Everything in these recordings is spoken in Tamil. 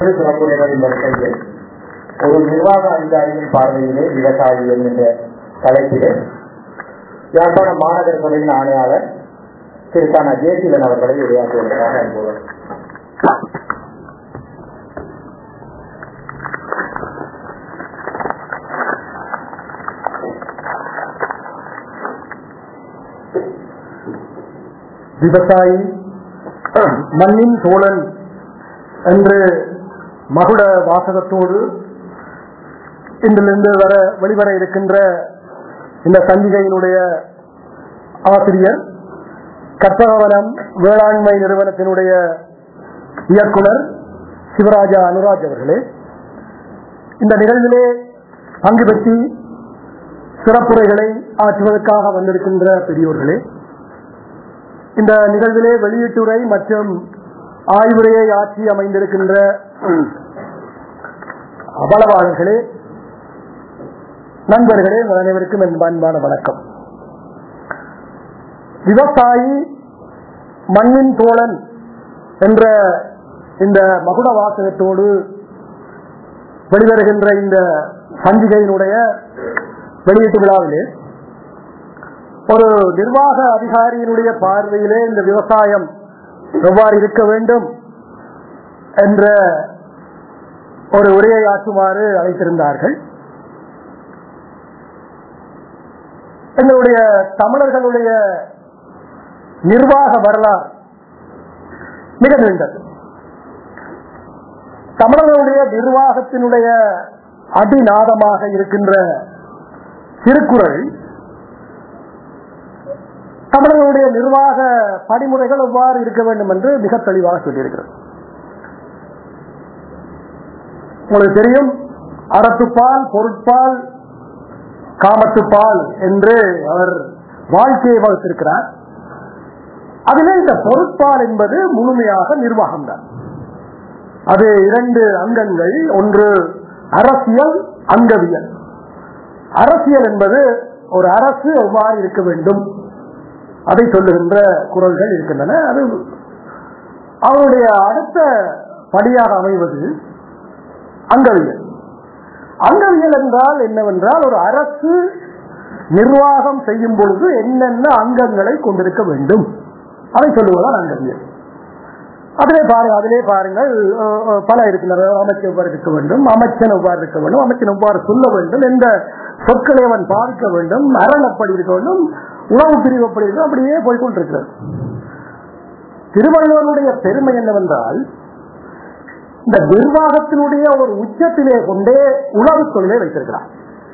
சிறப்புரைகள் இந்த வகையில் ஒரு நிர்வாக அதிகாரியின் பார்வையிலே விவசாயி என்கின்ற தலைப்பிலே யாழ்ப்பாண மாநகர சபையின் ஆணையாளர் திரு கன ஜேசிலன் அவர்களை உரையாற்றுவதற்காக அனுப்புவார் விவசாயி மண்ணின் தோழன் என்று மகுட வாசகத்தோடு இன்றிலிருந்து வர வெளிவர இருக்கின்ற இந்த சஞ்சிகையினுடைய ஆசிரியர் கற்பகவனம் வேளாண்மை நிறுவனத்தினுடைய இயக்குனர் சிவராஜா அனுராஜ் அவர்களே இந்த நிகழ்விலே பங்கு பெற்றி சிறப்புரைகளை ஆற்றுவதற்காக வந்திருக்கின்ற பெரியோர்களே இந்த நிகழ்விலே வெளியீட்டுரை மற்றும் ஆய்வுரையை ஆற்றி அமைந்திருக்கின்ற அபலவாளர்களே நண்பர்களே உங்கள் அனைவருக்கும் என் அன்பான வணக்கம் விவசாயி மண்ணின் தோழன் என்ற இந்த மகுட வாசகத்தோடு வெளிவருகின்ற இந்த சஞ்சிகையினுடைய வெளியீட்டு விழாவிலே ஒரு நிர்வாக அதிகாரியினுடைய பார்வையிலே இந்த விவசாயம் எவ்வாறு இருக்க வேண்டும் என்ற ஒரு உரையை ஆற்றுமாறு அழைத்திருந்தார்கள் எங்களுடைய தமிழர்களுடைய நிர்வாக வரலாறு மிக நீண்டது தமிழர்களுடைய நிர்வாகத்தினுடைய அடிநாதமாக இருக்கின்ற திருக்குறள் தமிழர்களுடைய நிர்வாக படிமுறைகள் எவ்வாறு இருக்க வேண்டும் என்று மிக தெளிவாக சொல்லியிருக்கிறது உங்களுக்கு தெரியும் அறத்துப்பால் பொருட்பால் காமத்துப்பால் என்று அவர் வாழ்க்கையை வகுத்திருக்கிறார் அதிலே இந்த பொருட்பால் என்பது முழுமையாக நிர்வாகம் தான் அது இரண்டு அங்கங்கள் ஒன்று அரசியல் அங்கவியல் அரசியல் என்பது ஒரு அரசு எவ்வாறு இருக்க வேண்டும் அதை சொல்லுகின்ற குரல்கள் இருக்கின்றன அது அவருடைய அடுத்த படியாக அமைவது அங்கவியல் அங்கவியல் என்றால் என்னவென்றால் ஒரு அரசு நிர்வாகம் செய்யும் பொழுது என்னென்ன அங்கங்களை கொண்டிருக்க வேண்டும் அதை சொல்லுவதுதான் அங்கவியல் அதிலே பாருங்க அதிலே பாருங்கள் பல இருக்கின்றன அமைச்சர் எவ்வாறு இருக்க வேண்டும் அமைச்சன் எவ்வாறு இருக்க வேண்டும் அமைச்சன் எவ்வாறு சொல்ல வேண்டும் எந்த சொற்களை அவன் பாதிக்க வேண்டும் அரண் எப்படி இருக்க வேண்டும் உணவு பிரிவு எப்படி இருக்கும் அப்படியே போய்கொண்டிருக்கிறது திருவள்ளுவனுடைய பெருமை என்னவென்றால் இந்த நிர்வாகத்தினுடைய ஒரு உச்சத்திலே கொண்டே உணவு தொழிலை வைத்திருக்கிறார்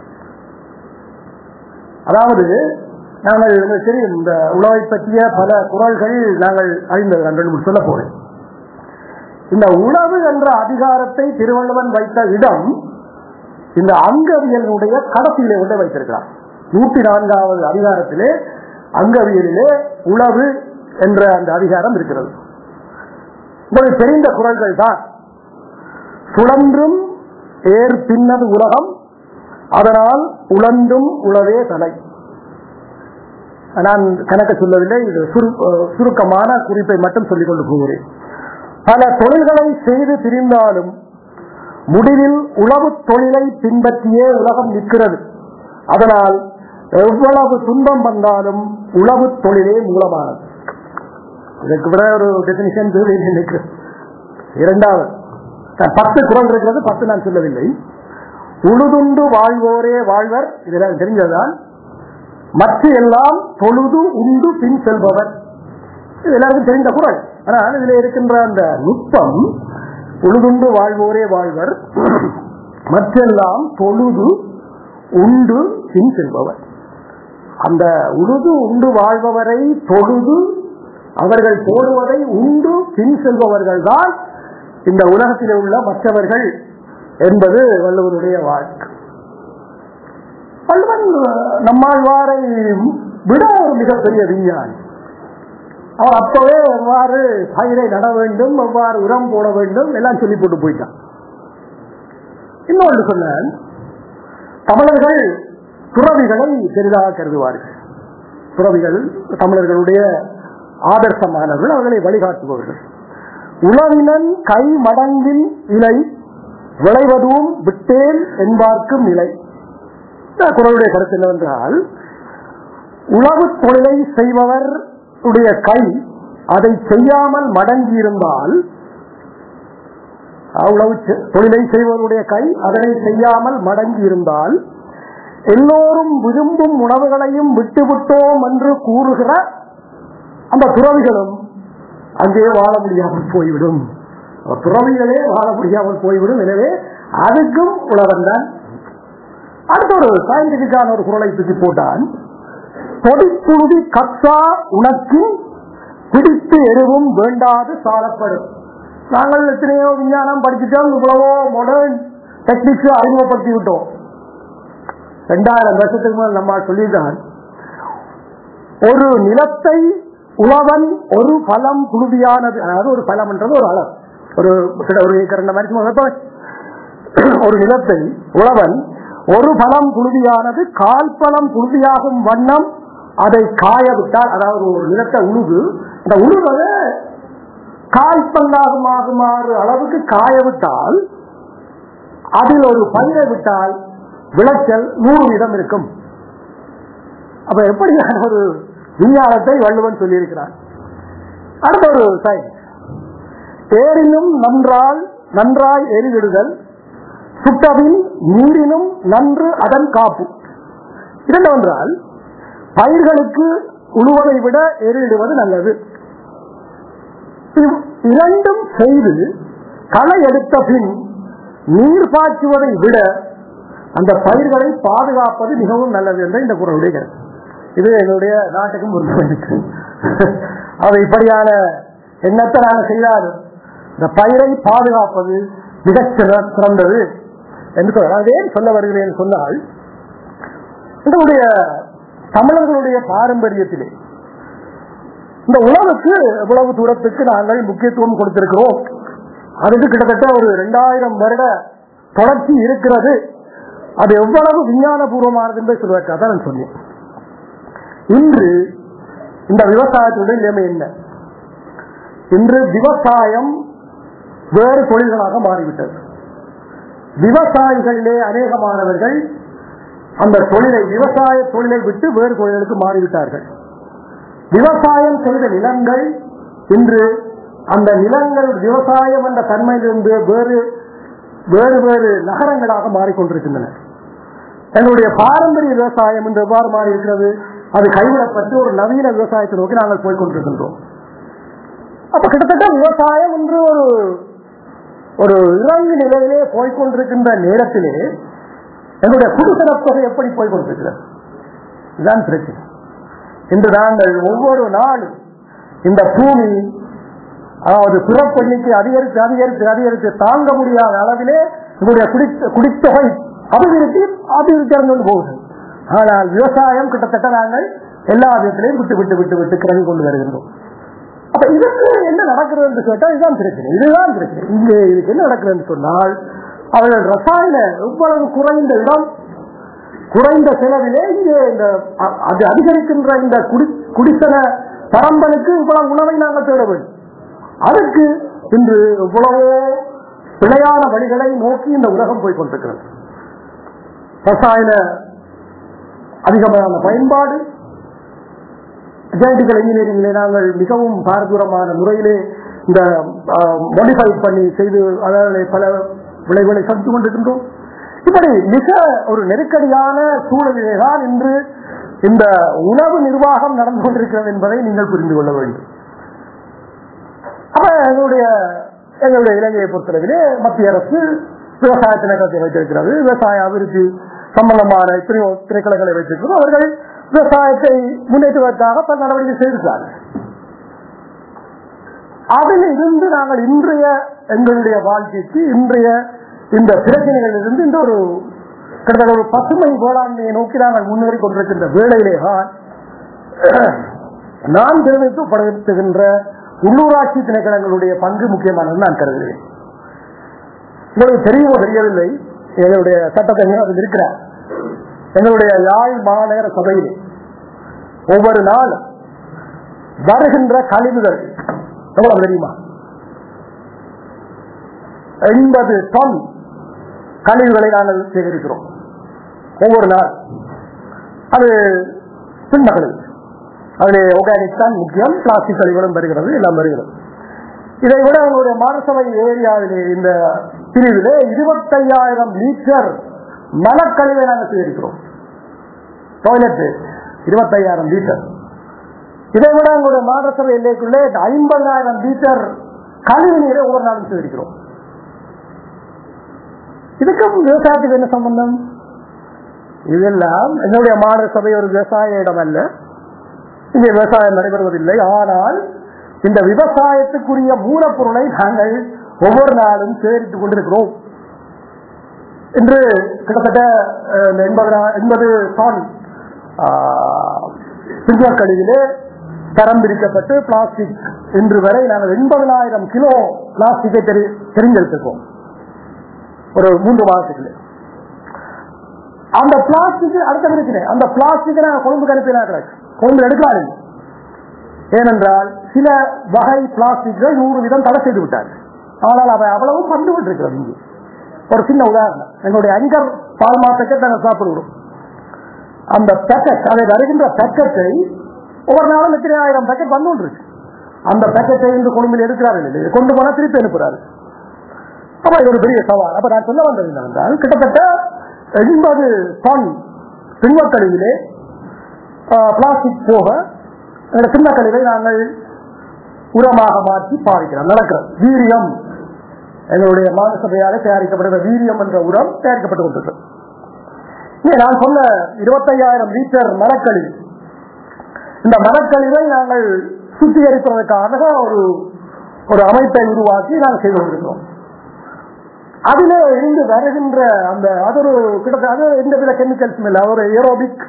அதாவது நாங்கள் தெரியும் இந்த உணவை பற்றிய பல குரல்கள் நாங்கள் அறிந்தது சொல்ல போறேன் இந்த உணவு என்ற அதிகாரத்தை திருவள்ளுவன் வைத்த இடம் இந்த அங்கவியலுடைய கடத்திலே கொண்டே வைத்திருக்கிறார் நூற்றி நான்காவது அதிகாரத்திலே அங்கவியலிலே உளவு என்ற அந்த அதிகாரம் இருக்கிறது உங்களுக்கு தெரிந்த குரல்கள் தான் சுழன்றும் ஏர் பின்னது உலகம் அதனால் உழந்தும் உளவே தலை நான் கணக்க சொல்லவில்லை இது சுருக்கமான குறிப்பை மட்டும் சொல்லிக் கொண்டு போகிறேன் பல தொழில்களை செய்து திரிந்தாலும் முடிவில் உளவு தொழிலை பின்பற்றியே உலகம் நிற்கிறது அதனால் எவ்வளவு துன்பம் வந்தாலும் உளவு தொழிலே மூலமானது இதுக்கு விட ஒரு டெபினிஷன் இரண்டாவது பத்து குரல் இருக்கிறது பத்து நான் சொல்லவில்லை உழுதுண்டு வாழ்வோரே வாழ்வர் இதெல்லாம் தெரிஞ்சதுதான் மற்ற எல்லாம் தொழுது உண்டு பின் செல்பவர் இது எல்லாருக்கும் தெரிந்த குரல் ஆனால் இதுல இருக்கின்ற அந்த நுட்பம் உழுதுண்டு வாழ்வோரே வாழ்வர் மற்றெல்லாம் தொழுது உண்டு பின் செல்பவர் அந்த உழுது உண்டு வாழ்பவரை தொழுது அவர்கள் போடுவதை உண்டு பின் செல்பவர்கள் தான் இந்த உலகத்தில் உள்ள மற்றவர்கள் என்பது வள்ளுவருடைய வாழ்க்கை வள்ளுவன் நம்மாழ்வாரை விட ஒரு மிகப்பெரிய விஞ்ஞானி அவர் அப்பவே எவ்வாறு பயிரை நட வேண்டும் எவ்வாறு உரம் போட வேண்டும் எல்லாம் சொல்லி போட்டு போயிட்டான் இன்னொன்று சொன்ன தமிழர்கள் துறவிகளை பெரிதாக கருதுவார்கள் துறவிகள் தமிழர்களுடைய ஆதர்சமானவர்கள் அவர்களை வழிகாட்டுபவர்கள் உளவினன் கை மடங்கின் இலை விளைவதும் விட்டேன் என்பார்க்கும் நிலை இந்த குரலுடைய கருத்து என்னவென்றால் உளவு தொழிலை செய்பவர் உடைய கை அதை செய்யாமல் மடங்கி இருந்தால் உளவு செ- தொழிலை செய்பவருடைய கை அதனை செய்யாமல் மடங்கி இருந்தால் எல்லோரும் விரும்பும் உணவுகளையும் விட்டுவிட்டோம் என்று கூறுகிற அந்த துறவிகளும் அங்கே வாழ முடியாமல் போய்விடும் அந்த துறவிகளே வாழ முடியாமல் போய்விடும் எனவே அதுக்கும் உலகம் தான் அடுத்த ஒரு சயின்டிபிக்கான ஒரு குரலை தூக்கி போட்டான் தொடிப்புழுதி கத்தா உனக்கு பிடித்து எருவும் வேண்டாது சாலப்படும் நாங்கள் எத்தனையோ விஞ்ஞானம் படிச்சுட்டோம் இவ்வளவோ மாடர்ன் டெக்னிக்ஸ் அறிமுகப்படுத்தி விட்டோம் ரெண்டாயிரம் வருஷத்துக்கு மேல் நம்ம சொல்லிதான் ஒரு நிலத்தை உழவன் ஒரு பலம் புழுதியானது அதாவது ஒரு பலம் என்றது ஒரு அளவு ஒரு கிட்ட ஒரு ஏக்கர் இந்த மாதிரி சும்மா வைப்போம். ஒரு நிலத்தை உழவன் ஒரு பலம் புழுதியானது கால் பலம் புழுதியாகும் வண்ணம் அதை காய விட்டால் அதாவது ஒரு நிலத்தை உழுது அந்த உழுவதை கால் பல்லாகுமாகுமாறு அளவுக்கு காய விட்டால் அதில் ஒரு பயிரை விட்டால் விளைச்சல் நூறு வீதம் இருக்கும் அப்ப எப்படியான ஒரு விஞ்ஞானத்தை வள்ளுவன் சொல்லியிருக்கிறார் அடுத்த ஒரு சயின்ஸ் தேரினும் நன்றால் நன்றாய் எரிவிடுதல் சுட்டபின் நீரினும் நன்று அதன் காப்பு இரண்டவென்றால் பயிர்களுக்கு உழுவதை விட எரியிடுவது நல்லது இவ் இரண்டும் செய்து களை எடுத்த பின் நீர் பாய்ச்சுவதை விட அந்த பயிர்களை பாதுகாப்பது மிகவும் நல்லது என்ற இந்த குரலுடைய கருத்து இது எங்களுடைய நாட்டுக்கும் பொறுப்பு அவை இப்படியான எண்ணத்தை நாங்கள் செய்தாலும் இந்த பயிரை பாதுகாப்பது மிகச் சிற- சிறந்தது என்று சொல்ல அதே சொல்ல வருகிறேன் சொன்னால் இதனுடைய தமிழர்களுடைய பாரம்பரியத்திலே இந்த உணவுக்கு எவ்வளவு தூரத்துக்கு நாங்கள் முக்கியத்துவம் கொடுத்திருக்கிறோம் அதுக்கு கிட்டத்தட்ட ஒரு இரண்டாயிரம் வருட தொடர்ச்சி இருக்கிறது அது எவ்வளவு விஞ்ஞானபூர்வமானது என்பதை சொல்வதற்காக தான் நான் சொன்னேன் இன்று இந்த விவசாயத்துடைய நிலைமை என்ன இன்று விவசாயம் வேறு தொழில்களாக மாறிவிட்டது விவசாயிகளிலே அநேகமானவர்கள் அந்த தொழிலை விவசாய தொழிலை விட்டு வேறு தொழிலுக்கு மாறிவிட்டார்கள் விவசாயம் செய்த நிலங்கள் இன்று அந்த நிலங்கள் விவசாயம் என்ற தன்மையிலிருந்து வேறு வேறு வேறு நகரங்களாக மாறிக்கொண்டிருக்கின்றன எங்களுடைய பாரம்பரிய விவசாயம் என்று எவ்வாறு மாறி இருக்கிறது அது கைவிடப்பட்டு ஒரு நவீன விவசாயத்தை நோக்கி நாங்கள் போய் கொண்டிருக்கின்றோம் அப்ப கிட்டத்தட்ட விவசாயம் என்று ஒரு ஒரு இறங்கு நிலையிலே போய்கொண்டிருக்கின்ற நேரத்திலே எங்களுடைய குடிசன தொகை எப்படி போய்கொண்டிருக்கிறது இதுதான் பிரச்சனை இன்று நாங்கள் ஒவ்வொரு நாளும் இந்த பூமி அதாவது பிறப்பு எண்ணிக்கை அதிகரித்து அதிகரித்து அதிகரித்து தாங்க முடியாத அளவிலே எங்களுடைய குடித்த குடித்தொகை அபிவிருத்தி அபிவிருத்தி அடைந்து கொண்டு போகுது ஆனால் விவசாயம் கிட்டத்தட்ட நாங்கள் எல்லா விதத்திலையும் விட்டு விட்டு விட்டு விட்டு கிறங்கி கொண்டு வருகின்றோம் அப்ப இதுக்கு என்ன நடக்கிறது என்று கேட்டால் இதுதான் பிரச்சனை இதுதான் பிரச்சனை இங்கே இதுக்கு என்ன நடக்கிறது என்று சொன்னால் அவர்கள் ரசாயன எவ்வளவு குறைந்த இடம் குறைந்த செலவிலே இங்கே இந்த அ- அது அதிகரிக்கின்ற இந்த குடி குடித்தன பரம்பலுக்கு இவ்வளவு உணவை நாங்கள் தேட வேண்டும் அதுக்கு இன்று இவ்வளவோ பிழையான வழிகளை நோக்கி இந்த உலகம் போய் கொண்டிருக்கிறது ரசாயன அதிகமான பயன்பாடு ஜெனடிக்கல் இன்ஜினியரிங்கிலே நாங்கள் மிகவும் பாரதூரமான முறையிலே இந்த மாடிஃபை பண்ணி செய்து அதாவது பல விளைவுகளை சந்தித்துக் கொண்டிருக்கின்றோம் இப்படி மிக ஒரு நெருக்கடியான சூழலிலே தான் இன்று இந்த உணவு நிர்வாகம் நடந்து கொண்டிருக்கிறது என்பதை நீங்கள் புரிந்து கொள்ள வேண்டும் அப்ப எங்களுடைய எங்களுடைய இலங்கையை பொறுத்தளவிலே மத்திய அரசு விவசாய திணைக்களத்தை வைத்திருக்கிறது விவசாய அபிவிருத்தி சம்பந்தமான எத்தனையோ திணைக்களங்களை வைத்திருக்கிறது அவர்கள் விவசாயத்தை முன்னேற்றுவதற்காக பல நடவடிக்கை செய்திருக்கிறார்கள் அதில் இருந்து நாங்கள் இன்றைய எங்களுடைய வாழ்க்கைக்கு இன்றைய இந்த பிரச்சனைகளில் இருந்து இந்த ஒரு கிட்டத்தட்ட ஒரு பசுமை வேளாண்மையை நோக்கி நாங்கள் முன்னேறி கொண்டிருக்கின்ற வேளையிலே தான் நான் தெரிவிக்கப்படுகின்ற உள்ளூராட்சி திணைக்களங்களுடைய பங்கு முக்கியமானது நான் கருதுகிறேன் உங்களுக்கு தெரியுமோ தெரியவில்லை எங்களுடைய சட்டத்தை அதில் இருக்கிறார் எங்களுடைய யாழ் மாநகர சபையில் ஒவ்வொரு நாளும் வருகின்ற கழிவுகள் எவ்வளவு தெரியுமா எண்பது டன் கழிவுகளை நாங்கள் சேகரிக்கிறோம் ஒவ்வொரு நாள் அது சின்ன கழிவு அதில் ஆர்கானிக் தான் முக்கியம் பிளாஸ்டிக் கழிவுகளும் வருகிறது எல்லாம் வருகிறது இதை விட உங்களுடைய மாநசபை ஏரியாவிலே இந்த பிரிவிலே இருபத்தையாயிரம் லிட்டர் மலக்கழிவை நாங்கள் சேகரிக்கிறோம் டாய்லெட் இருபத்தையாயிரம் லிட்டர் இதை விட உங்களுடைய மாநசபை எல்லைக்குள்ளே ஐம்பதாயிரம் லிட்டர் கழிவு நீரை ஒவ்வொரு நாளும் சேகரிக்கிறோம் இதுக்கும் விவசாயத்துக்கு என்ன சம்பந்தம் இதெல்லாம் என்னுடைய மாநில சபை ஒரு விவசாய இடம் அல்ல இங்கே விவசாயம் நடைபெறுவதில்லை ஆனால் இந்த விவசாயத்துக்குரிய மூலப்பொருளை நாங்கள் ஒவ்வொரு நாளும் சேகரித்துக் கொண்டிருக்கிறோம் இன்று கிட்டத்தட்ட அஹ், இந்த எண்பது எண்பது டன் சிங்கக்கழிவிலே தரம் பிரிக்கப்பட்டு பிளாஸ்டிக் இன்று வரை நாங்கள் எண்பதனாயிரம் கிலோ பிளாஸ்டிக்கை தெரி தெரிஞ்செடுத்திருக்கோம் ஒரு மூன்று மாதத்துக்குள்ளே அந்த பிளாஸ்டிக் அடுத்த இருக்கிறேன் அந்த பிளாஸ்டிக்கை நாங்கள் கொழும்புக்கு அனுப்பினா கிடக்கு கொழும்பு எடுக்கலாம் இல்லை. ஏனென்றால் சில வகை பிளாஸ்டிக்கள் நூறு வீதம் தடை செய்து விட்டார்கள் ஆனால் அவை அவ்வளவு பந்து கொண்டிருக்கிறது இங்கே ஒரு சின்ன உதாரணம் எங்களுடைய அங்கர் பால்மா பேக்கெட் நாங்கள் சாப்பிடுகிறோம் அந்த பேக்கெட் அதை வருகின்ற பேக்கெட்டை ஒவ்வொரு நாளும் எத்தனை ஆயிரம் பேக்கெட் வந்து கொண்டிருக்கு அந்த பேக்கெட்டை இன்று கொழும்பில் எடுக்கிறார்கள் இல்லை கொண்டு போனா திருப்பி அனுப்புறாரு அப்ப இது ஒரு பெரிய சவால் அப்ப நான் சொல்ல வந்தது என்னவென்றால் கிட்டத்தட்ட எண்பது டன் திண்மக்கழிவிலே பிளாஸ்டிக் போக எங்களுடைய சின்ன கழிவை நாங்கள் உரமாக மாற்றி பாவிக்கிறோம் நடக்கிறது வீரியம் எங்களுடைய மாநசபையாக தயாரிக்கப்படுகிற வீரியம் என்ற உரம் தயாரிக்கப்பட்டு கொண்டிருக்கிறது இங்கே நான் சொன்ன இருபத்தையாயிரம் லிட்டர் மரக்கழிவு இந்த மரக்கழிவை நாங்கள் சுத்திகரிப்பதற்காக ஒரு ஒரு அமைப்பை உருவாக்கி நாங்கள் செய்து கொண்டிருக்கிறோம் அதுல இருந்து வருகின்ற அந்த அது ஒரு கிட்டத்தட்ட அது எந்த வித கெமிக்கல்ஸும் இல்லை ஒரு ஏரோபிக்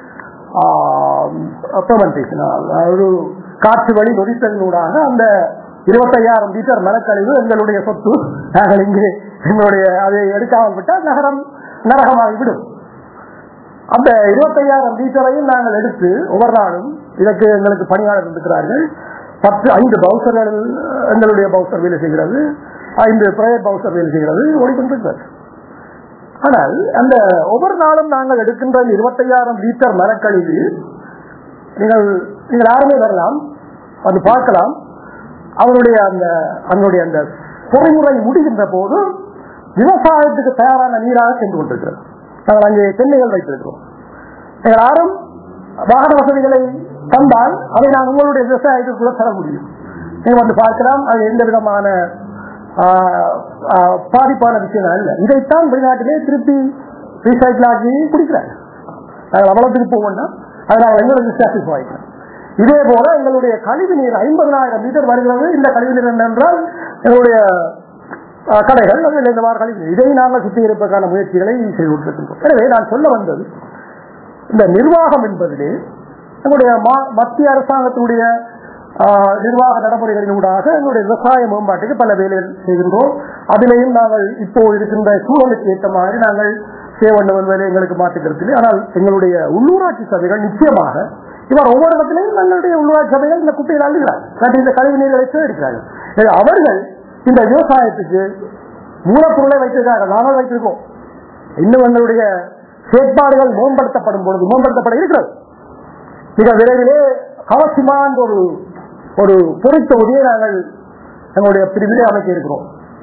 பெர்மெண்டேஷன் ஒரு காற்று வழி நொடித்தலினூடாக அந்த இருபத்தையாயிரம் லிட்டர் மரக்கழிவு எங்களுடைய சொத்து நாங்கள் இங்கே எங்களுடைய அதை எடுக்காமல் விட்டால் நகரம் நரகமாகி விடும் அந்த இருபத்தையாயிரம் லிட்டரையும் நாங்கள் எடுத்து ஒவ்வொரு நாளும் இதற்கு எங்களுக்கு பணியாளர் இருக்கிறார்கள் பத்து ஐந்து பவுசர்கள் எங்களுடைய பவுசர் வேலை செய்கிறது ஐந்து பிரைவேட் பவுசர் வேலை செய்கிறது ஓடிக்கொண்டிருக்கிறது ஆனால் அந்த ஒவ்வொரு நாளும் நாங்கள் எடுக்கின்ற இருபத்தையாயிரம் லிட்டர் மரக்கழிவு நீங்கள் நீங்கள் யாருமே வரலாம் அது பார்க்கலாம் அவருடைய அந்த அதனுடைய அந்த பொறிமுறை முடிகின்ற போது விவசாயத்துக்கு தயாரான நீராக சென்று கொண்டிருக்கிறது நாங்கள் அங்கே தென்னைகள் வைத்திருக்கிறோம் நீங்கள் யாரும் வாகன வசதிகளை தந்தால் அதை நான் உங்களுடைய விவசாயத்துக்கு கூட தர முடியும் நீங்கள் வந்து பார்க்கலாம் அது எந்த விதமான ஆஹ், ஆஹ், பாதிப்பான விஷயம் அல்ல இதைத்தான் வெளிநாட்டிலே திருப்பி ரீசைக்கிள் ஆக்கி குடிக்கிறாங்க நாங்கள் அவ்வளவு திருப்பி போவோம்னா அதை நாங்கள் எங்களுக்கு சாட்டிஸ்ஃபை ஆகிக்கிறோம் இதே போல எங்களுடைய கழிவு நீர் ஐம்பதனாயிரம் லிட்டர் வருகிறது இந்த கழிவு நீர் என்னென்றால் எங்களுடைய ஆஹ், கடைகள் அதில் இந்த மாதிரி கழிவு நீர். இதை நாங்கள் சுத்திகரிப்பதற்கான முயற்சிகளை செய்து கொண்டிருக்கின்றோம் எனவே நான் சொல்ல வந்தது இந்த நிர்வாகம் என்பதிலே எங்களுடைய மா- மத்திய அரசாங்கத்தினுடைய ஆஹ், நிர்வாக நடைமுறைகளினூடாக எங்களுடைய விவசாய மேம்பாட்டுக்கு பல வேலைகள் செய்கின்றோம் அதிலேயும் நாங்கள் இப்போ இருக்கின்ற சூழலுக்கு ஏற்ற மாதிரி நாங்கள் செய்ய வேண்டும் என்பதை எங்களுக்கு மாற்றுக்கிறது ஆனால் எங்களுடைய உள்ளூராட்சி சபைகள் நிச்சயமாக இவர் ஒவ்வொரு இடத்திலையும் எங்களுடைய உள்ளூராட்சி சபைகள் இந்த குப்பைகளை அள்ளுகிறார்கள் இல்லாட்டி இந்த கழிவு நீர்களை சேகரிக்கிறார்கள் எனவே அவர்கள் இந்த விவசாயத்துக்கு மூலப்பொருளை வைத்திருக்கிறார்கள் நாங்கள் வைத்திருக்கோம் இன்னும் எங்களுடைய செயற்பாடுகள் மேம்படுத்தப்படும் பொழுது மேம்படுத்தப்பட இருக்கிறது மிக விரைவிலே அவசியமான ஒரு ஒரு பொறித்தொகுதியை நாங்கள் எங்களுடைய பிரிவிலே அமைக்க இருக்கிறோம்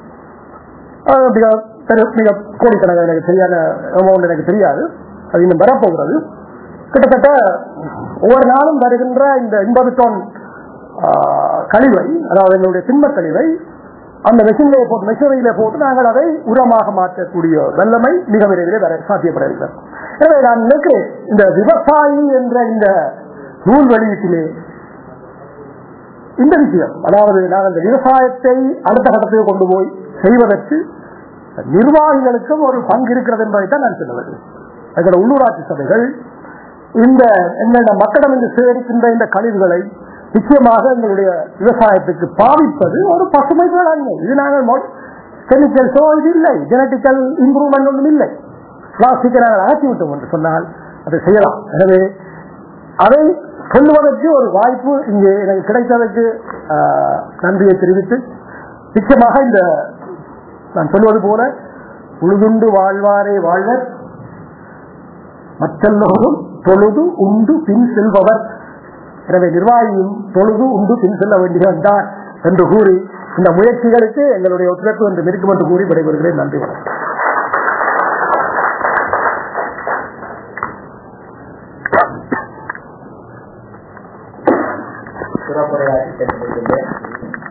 அது மிக பெரு- மிக கோடிக்கணக்கான எனக்கு தெரியாத அமௌண்ட் எனக்கு தெரியாது அது இன்னும் வரப்போகிறது கிட்டத்தட்ட ஒவ்வொரு நாளும் வருகின்ற இந்த எண்பது டன் ஆ, கழிவை அதாவது எங்களுடைய திண்ம கழிவை அந்த மெஷினிலே போட்டு மெஷினரியிலே போட்டு நாங்கள் அதை உரமாக மாற்றக்கூடிய வல்லமை மிக விரைவிலே வர சாத்தியப்பட இருக்கிறது எனவே நான் நினைக்கிறேன் இந்த விவசாயி என்ற இந்த நூல் வெளியீட்டிலே இந்த விஷயம் அதாவது நாங்கள் இந்த விவசாயத்தை அடுத்த கட்டத்துக்கு கொண்டு போய் செய்வதற்கு நிர்வாகிகளுக்கும் ஒரு பங்கு இருக்கிறது என்பதை தான் நான் சொல்ல வேண்டும் எங்களுடைய உள்ளூராட்சி சபைகள் இந்த எங்களுடைய மக்களிடம் இருந்து சேகரிக்கின்ற இந்த கழிவுகளை நிச்சயமாக எங்களுடைய விவசாயத்துக்கு பாவிப்பது ஒரு பசுமை வேளாண்மை இது நாங்கள் கெமிக்கல்ஸோ இது இல்லை ஜெனட்டிக்கல் இம்ப்ரூவ்மெண்ட் ஒன்றும் இல்லை பிளாஸ்டிக்கை நாங்கள் அகற்றி விட்டோம் என்று சொன்னால் அதை செய்யலாம் எனவே அதை சொல்லுவதற்கு ஒரு வாய்ப்பு இங்கே எனக்கு கிடைத்ததற்கு ஆஹ், நன்றியை தெரிவித்து நிச்சயமாக இந்த நான் சொல்வது போல உழுதுண்டு வாழ்வாரே வாழ்வர் மற்றெல்லோரும் தொழுது உண்டு பின் செல்பவர் எனவே நிர்வாகியும் தொழுது உண்டு பின் செல்ல வேண்டியவன்தான் என்று கூறி இந்த முயற்சிகளுக்கு எங்களுடைய ஒத்துழைப்பு என்று இருக்கும் என்று கூறி விடைபெறுகிறேன் நன்றி வணக்கம்